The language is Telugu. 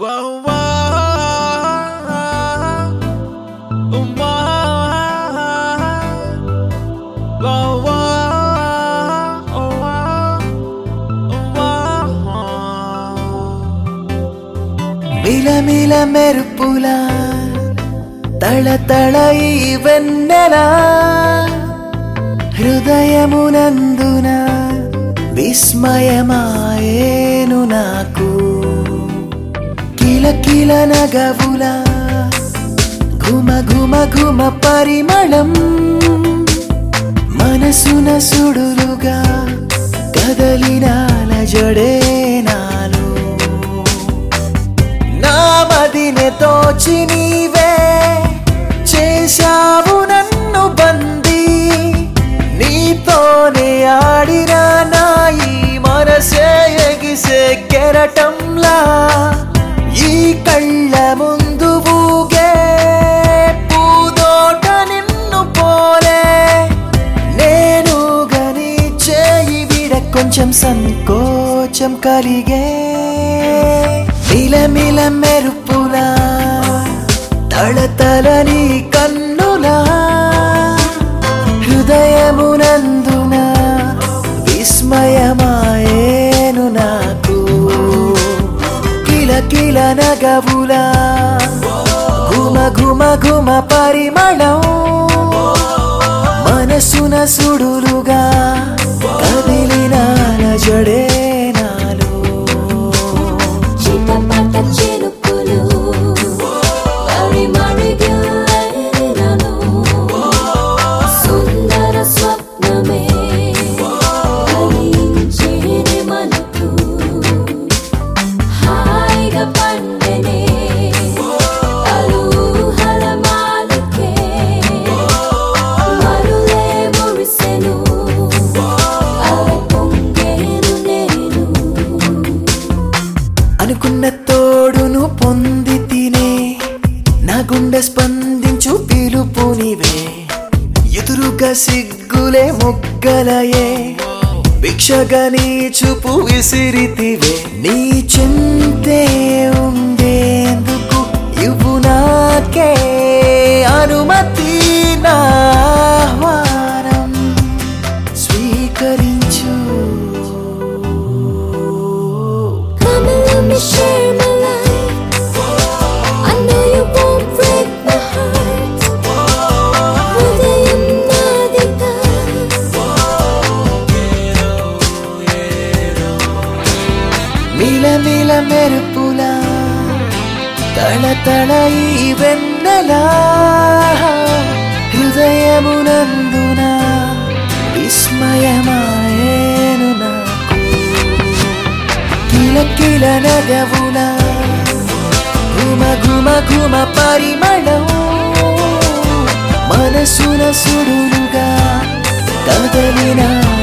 Whoa, whoa, whoa, whoa, మిలమిల మెరుపుల తళతళ ఈ వెన్నెల హృదయమునందున విస్మయమాయేను నాకు కిలకిల నగవుల ఘుమ ఘుమ ఘుమ పరిమళం మనసున సుడులుగా కదలినాల జడే నాలో నా మదినె తోచి నీవే చేశావు నన్ను బందీ నీతోనే ఆడిన నా ఈ మనసే ఎగిసే కెరటంలా ఈ కళ్ళ ముందు ఊగే పూదోట నిన్ను పోలే నేను గని చేయి విడ కొంచెం సంకోచం కలిగే మిలమిల మెరుపులా తళతలని కన్నులా హృదయమునందున విస్మయమాయేను నాకు కిల కిల నగవులా ఘుమ ఘుమ ఘుమ పరిమళం మనసున సుడులుగా కదిలిన జడే నాలో చిటపట చినుకులు మరి మరిగిల్లెనను సుందర స్వప్నమే కలించేది మనకు హాయిగా పండెనే అలూహల మాలికే మరులే మురిసెను అవి పొంగేను నేను అనుకున్న తోడును పొంది తినే నా గుండె స్పందించు పిలుపు నీవే ఎదురుగా సిగ్గులే మొగ్గలయే భిక్షగా నీ చూపు విసిరితివే నీ చింతే ఉండేందుకు ఇవ్వు నాకే అనుమతి నా ఆహ్వానం స్వీకరించు Come and let me share my life. I know you won't break my heart. ఉదయం నాదిగా మిలమిల మెరుపులా తళతళ ఈ వెన్నెలా హృదయమునందున విస్మయమాయేను నాకు కిల కిల నగవుల ఘుమ ఘుమ ఘుమ పరిమళం మనసున సుడులుగా కదలిన